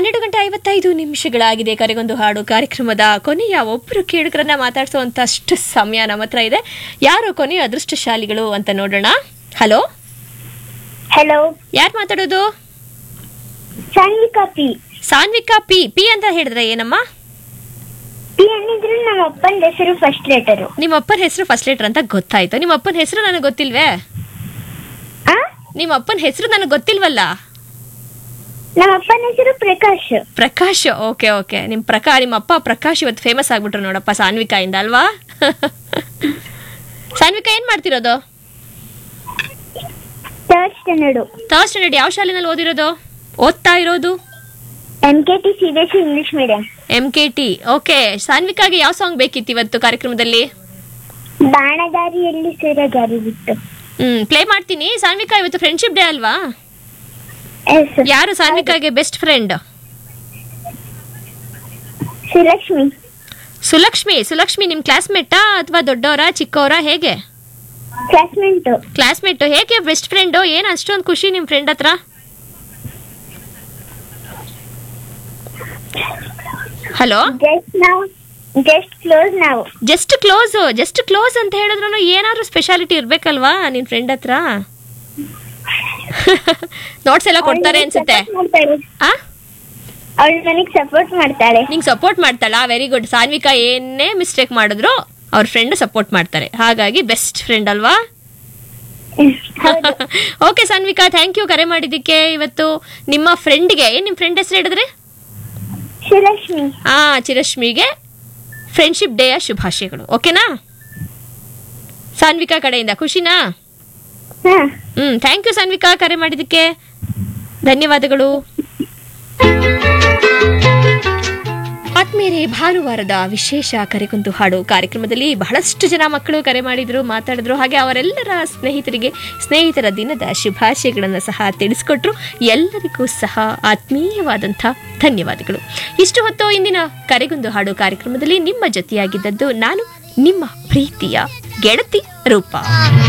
ಹನ್ನೆರಡು ಗಂಟೆ ಐವತ್ತೈದು ನಿಮಿಷಗಳಾಗಿದೆ ಕರೆಗೊಂದು ಹಾಡು ಕಾರ್ಯಕ್ರಮದ ಕೊನೆಯ ಒಬ್ಬರು ಕೇಳುಗರನ್ನ ಮಾತಾಡಿಸುವಂತಷ್ಟು ಸಮಯ ನಮ್ಮ ಹತ್ರ ಇದೆ ಯಾರು ಕೊನೆಯ ಅದೃಷ್ಟಶಾಲಿಗಳು ಅಂತ ನೋಡೋಣ ಹಲೋ ಹಲೋ ಯಾರು ಮಾತಾಡೋದು Sanvika P Sanvika P P ಅಂತ ಹೇಳಿದ್ರೆ ಏನಮ್ಮ ಪಿ ಅನ್ನಿದ್ರೆ ನಮ್ಮ ಅಪ್ಪನ ಹೆಸರು ಫಸ್ಟ್ ಲೆಟರು ನಿಮ್ಮ ಅಪ್ಪನ ಹೆಸರು ಫಸ್ಟ್ ಲೆಟರ್ ಅಂತ ಗೊತ್ತಾಯ್ತು ನಿಮ್ಮ ಅಪ್ಪನ ಹೆಸರು ನನಗೆ ಗೊತ್ತಿಲ್ವೇ ಆ ನಿಮ್ಮ ಅಪ್ಪನ ಹೆಸರು ನನಗೆ ಗೊತ್ತಿಲ್ವಲ್ಲ ನಮ್ಮ ಅಪ್ಪನ ಹೆಸರು ಪ್ರಕಾಶ್ ಪ್ರಕಾಶ್ ಓಕೆ ಓಕೆ ನಿಮ್ಮ ಪ್ರಕಾ ನಿಮ್ಮ ಅಪ್ಪ ಪ್ರಕಾಶ್ ಇವತ್ತು ಫೇಮಸ್ ಆಗ್ಬಿಟ್ರು ನೋಡಪ್ಪ ಸಾನ್ವಿಕಾಯಿಂದ ಅಲ್ವಾ ಸಾನ್ವಿಕಾ ಏನ್ ಮಾಡ್ತಿರೋದು ಥರ್ಡ್ ಸ್ಟ್ಯಾಂಡರ್ಡು ಥರ್ಡ್ ಸ್ಟ್ಯಾಂಡರ್ಡ್ ಯಾವ ಶಾಲೆನಲ್ಲಿ ಓದಿರೋದು ಓದ್ತಾ ಇರೋದು M K T C B S English medium M K T okay ಸಾನ್ವಿಕಾಗೆ ಯಾವ ಸಾಂಗ್ ಬೇಕಿತ್ತು ಇವತ್ತು ಕಾರ್ಯಕ್ರಮದಲ್ಲಿ ಬಾಣದಾರಿಯಲ್ಲಿ ಸೇರ ಜಾರಿ ಬಿತ್ತು ಹ್ಮ್ ಪ್ಲೇ ಮಾಡ್ತೀನಿ ಸಾನ್ವಿಕಾ ಇವತ್ತು ಫ್ರೆಂಡ್ಶಿಪ್ ಡೇ ಅಲ್ವಾ ಎಸ್ ಯಾರು ಸಾನ್ವಿಕಾಗೆ ಬೆಸ್ಟ್ ಫ್ರೆಂಡ್ ಸುಲಕ್ಷ್ಮಿ ಸುಲಕ್ಷ್ಮಿ ಸುಲಕ್ಷ್ಮಿ ನಿಮ್ ಕ್ಲಾಸ್ಮೇಟಾ ಅಥವಾ ದೊಡ್ಡವರಾ ಚಿಕ್ಕವರಾ ಹೇಗೆ ಕ್ಲಾಸ್ಮೇಟು ಕ್ಲಾಸ್ಮೇಟ್ ಹೇಗೆ ಬೆಸ್ಟ್ ಫ್ರೆಂಡು ಏನ್ ಅಷ್ಟೊಂದು ಖುಷಿ ನಿಮ್ ಫ್ರೆಂಡ್ ಹತ್ರ ಹಲೋ ಜಸ್ಟ್ ನಾವು ಜಸ್ಟ್ ಕ್ಲೋಸ್ ನಾವು ಜಸ್ಟ್ ಕ್ಲೋಸ್ ಜಸ್ಟ್ ಕ್ಲೋಸ್ ಅಂತ ಹೇಳಿದ್ರು ಏನಾದ್ರು ಸ್ಪೆಷಾಲಿಟಿ ಇರ್ಬೇಕಲ್ವಾ ನಿನ್ ಫ್ರೆಂಡ್ ಹತ್ರ ನೋಟ್ಸ್ ಎಲ್ಲ ಕೊಡ್ತಾರೆ ಅನ್ಸುತ್ತೆ ಆ ಅವಳು ನನಗೆ ಸಪೋರ್ಟ್ ಮಾಡ್ತಾಳೆ ನಿಂಗೆ ಸಪೋರ್ಟ್ ಮಾಡ್ತಾಳಾ ವೆರಿ ಗುಡ್ ಸಾನ್ವಿಕಾ ಏನೇ ಮಿಸ್ಟೇಕ್ ಮಾಡಿದ್ರು ಅವ್ರ ಫ್ರೆಂಡ್ ಸಪೋರ್ಟ್ ಮಾಡ್ತಾರೆ ಹಾಗಾಗಿ ಬೆಸ್ಟ್ ಫ್ರೆಂಡ್ ಅಲ್ವಾ ಹೌದು ಓಕೆ ಸಾನ್ವಿಕಾ ಥ್ಯಾಂಕ್ ಯು ಕರೆ ಮಾಡಿದ್ದಕ್ಕೆ ಇವತ್ತು ನಿಮ್ಮ ಫ್ರೆಂಡ್ಗೆ ಏನ್ ನಿಮ್ಮ ಫ್ರೆಂಡ್ ಹೆಸರು ಹೇಳಿದ್ರಿ ಸುಲಕ್ಷ್ಮಿ ಆ ಚಿರಶ್ಮಿಗೆ ಫ್ರೆಂಡ್ಶಿಪ್ ಡೇಯ ಶುಭಾಶಯಗಳು ಓಕೆನಾ ಸಾನ್ವಿಕಾ ಕಡೆಯಿಂದ ಖುಷಿನಾ ಹಾ ಹ್ಮ್ ಥ್ಯಾಂಕ್ ಯು ಸಾನ್ವಿಕಾ ಕರೆ ಮಾಡಿದ್ದಕ್ಕೆ ಧನ್ಯವಾದಗಳು ಆತ್ಮೀಯರೇ ಭಾನುವಾರದ ವಿಶೇಷ ಕರೆಗೊಂದು ಹಾಡು ಕಾರ್ಯಕ್ರಮದಲ್ಲಿ ಬಹಳಷ್ಟು ಜನ ಮಕ್ಕಳು ಕರೆ ಮಾಡಿದ್ರು ಮಾತಾಡಿದ್ರು ಹಾಗೆ ಅವರೆಲ್ಲರ ಸ್ನೇಹಿತರಿಗೆ ಸ್ನೇಹಿತರ ದಿನದ ಶುಭಾಶಯಗಳನ್ನು ಸಹ ತಿಳಿಸ್ಕೊಟ್ರು ಎಲ್ಲರಿಗೂ ಸಹ ಆತ್ಮೀಯವಾದಂಥ ಧನ್ಯವಾದಗಳು ಇಷ್ಟು ಹೊತ್ತು ಇಂದಿನ ಕರೆಗೊಂದು ಹಾಡು ಕಾರ್ಯಕ್ರಮದಲ್ಲಿ ನಿಮ್ಮ ಜೊತೆಯಾಗಿದ್ದದ್ದು ನಾನು ನಿಮ್ಮ ಪ್ರೀತಿಯ ಗೆಳತಿ ರೂಪ